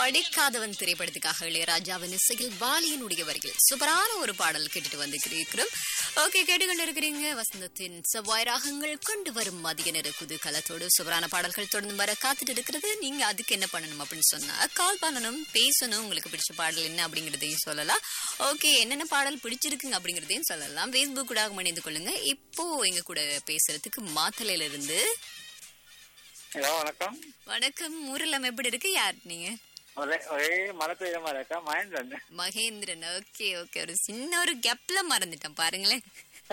படிக்காதவன் திரைப்படத்துக்காக இளையராஜாவின் இசையில் பாலியனுடைய வரிகள் சூப்பரான ஒரு பாடல் கேட்டுட்டு வந்துக்கிறோம் ஓகே கேட்டுக்கொண்டு இருக்கிறீங்க வசந்தத்தின் செவ்வாய் ராகங்கள் கொண்டு வரும் மதிய நேர குதூகலத்தோடு சூப்பரான பாடல்கள் தொடர்ந்து வர காத்துட்டு இருக்கிறது நீங்க அதுக்கு என்ன பண்ணணும் அப்படின்னு சொன்னா கால் பண்ணணும் பேசணும் உங்களுக்கு பிடிச்ச பாடல் என்ன அப்படிங்கறதையும் சொல்லலாம் ஓகே என்னென்ன பாடல் பிடிச்சிருக்குங்க அப்படிங்கறதையும் சொல்லலாம் Facebook கூட இணைந்து கொள்ளுங்க இப்போ எங்க கூட பேசுறதுக்கு மாத்தலையில இருந்து ஹலோ வணக்கம் வணக்கம் ஊரெல்லாம் எப்படி இருக்கு யார் நீங்க ஒரே ஒரே மழை பெய்யுற மாதிரி இருக்கா மகேந்திரன் மகேந்திரன் ஓகே ஓகே ஒரு சின்ன ஒரு கேப்ல மறந்துட்டேன் பாருங்களேன்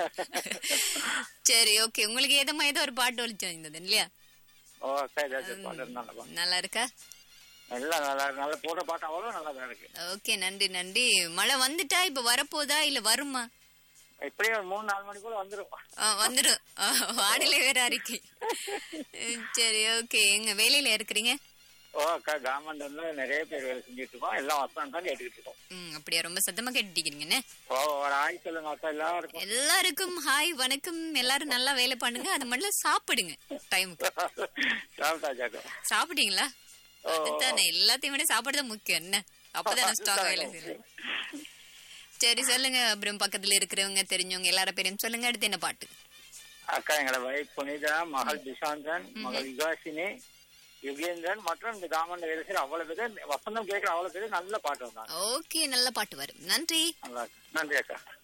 சரி ஓகே உங்களுக்கு ஏதோ ஏதோ ஒரு பாட்டு ஒழிச்சு வந்தது இல்லையா ஓ சரி சரி பாட்டு இருந்தாங்க நல்லா இருக்கா எல்லாம் நல்லா இருக்கு நல்லா போட்ட பாட்டு அவ்வளோ நல்லா தான் இருக்கு ஓகே நன்றி நன்றி மழை வந்துட்டா இப்ப வரப்போதா இல்ல வருமா இப்படியே ஒரு மூணு நாலு மணிக்குள்ள வந்துடும் ஆ, வந்துரும் ஆ, வானிலை வேற அறிக்கை உம், சரி ஓகே எங்க வேலையில இருக்கிறீங்க ஓ அக்கா காமண்டன்ல நிறைய பேர் வேலை செஞ்சுட்டு இருக்கோம் எல்லாம் வசனம் தான் கேட்டுக்கிட்டு இருக்கோம் ம் அப்படியா ரொம்ப சத்தமா கேட்டுட்டீங்கன்னு ஓ ஒரு ஆய் சொல்லுங்க அக்கா எல்லாருக்கும் எல்லாருக்கும் ஹாய் வணக்கம் எல்லாரும் நல்லா வேலை பண்ணுங்க அது மட்டும் சாப்பிடுங்க டைமுக்கு ராமதாஜாக்கா சாப்பிட்டீங்களா ஓ. அதுதானே எல்லாத்தையும் விட சாப்பிடுறது முக்கியம் என்ன அப்பதானே ஸ்டாக் வேலை செய்யும் சரி சொல்லுங்க அப்புறம் பக்கத்துல இருக்கிறவங்க தெரிஞ்சவங்க எல்லார பேரையும் சொல்லுங்க அடுத்து என்ன பாட்டு அக்கா எங்களோட வைஃப் புனிதா மகள் திசாந்தன் மகள் யுகாசினி யுகேந்திரன் மற்றும் இந்த காமண்ட வேலை செய்யற அவ்வளவு பேர் வசந்தம் கேட்கிற அவ்வளவு பேர் நல்ல பாட்டு வந்தாங்க ஓகே நல்ல பாட்டு வரும் நன்றி நல்லா இருக்கு நன்றி அக்கா